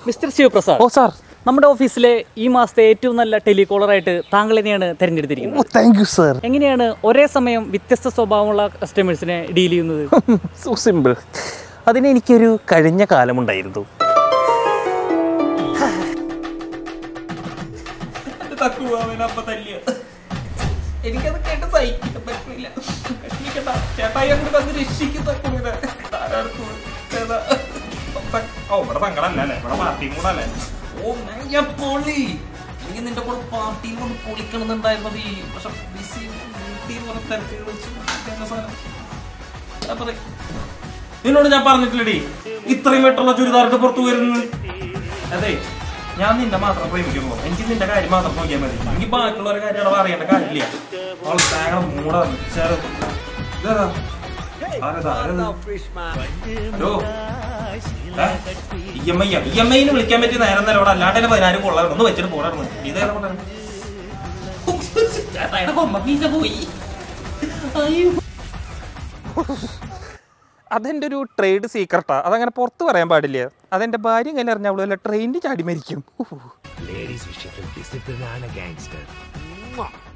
Mister Sivaprasad ഓ sir നമ്മുടെ ഓഫീസിലെ ഈ മാസത്തെ ഏറ്റവും നല്ല ടെലികോളറായിട്ട് താങ്കൾ തന്നെയാണ് ഓ തിരഞ്ഞെടുത്തിരിക്കുന്നത് താങ്ക് യു സാർ എങ്ങനെയാണ് ഒരേ സമയം വ്യത്യസ്ത സ്വഭാവമുള്ള കസ്റ്റമേഴ്സിനെ ഡീൽ ചെയ്യുന്നത് സോ സിമ്പിൾ അതിന് എനിക്കൊരു കഴിഞ്ഞ കാലമുണ്ടായിരുന്നു എനിക്കത് കേട്ട് സഹിക്കാൻ പറ്റില്ല വിഷമിക്കണ്ട ചേട്ടായി അങ്ങോട്ട് വന്ന് രക്ഷിക്കുന്ന ഓ ഇവിടെ സങ്കടമല്ല അല്ലേ ഇവിടെ പാർട്ടിയും കൂടെ അല്ലേ ഓ ഞാൻ പൊളി എനിക്ക് നിന്റെ കൂടെ പാർട്ടിയിൽ കൊണ്ട് പൊളിക്കണമെന്നുണ്ടായിരുന്നത് ഈ പക്ഷെ ബിസി ഡ്യൂട്ടി എന്ന് പറഞ്ഞ തിരക്കുകൾ വെച്ച് എന്നെ സാധനം ഞാൻ പറയും. നിന്നോട് ഞാൻ പറഞ്ഞിട്ടില്ലടി ഇത്രയും വെട്ടുള്ള ചുരിദാറിട്ട് പുറത്തു വരുന്നത് അതെ ഞാൻ നിന്നെ മാത്രം പ്രേമിക്കുള്ളൂ എനിക്ക് നിന്റെ കാര്യം മാത്രം നോക്കിയാൽ മതി എനിക്ക് ബാക്കിയുള്ളവരുടെ കാര്യം അവിടെ അറിയേണ്ട കാര്യമില്ല അവൾ തേങ്ങ മൂടാണ് ചേർത്ത് ഇതേതാ? ആരേതാ? ആരേത്? Hello E M I E M ഐന്ന് വിളിക്കാൻ പറ്റിയ നേരം തന്നെ അവിടെ അല്ലാണ്ട് തന്നെ പതിനായിരം കൊള്ളാറുണ്ട് ഒന്ന് വെച്ചിട്ട് പോരായിരുന്നു ഇതേതാ കൊണ്ടാണ് ചേട്ടായുടെ കൊമ്പ പീച്ച പോയി അയ്യോ അതെൻ്റെ ഒരു ട്രേഡ് സീക്രട്ടാ അതങ്ങനെ പുറത്ത് പറയാൻ പാടില്ല അതെൻ്റെ ഭാര്യ എങ്ങനെ അറിഞ്ഞാൽ ട്രെയിനിൽ ചാടി മരിക്കും ലേഡീസ് വിഷയത്തിൽ ഡിസിപ്ലിനാണ് ഗാങ്സ്റ്റർ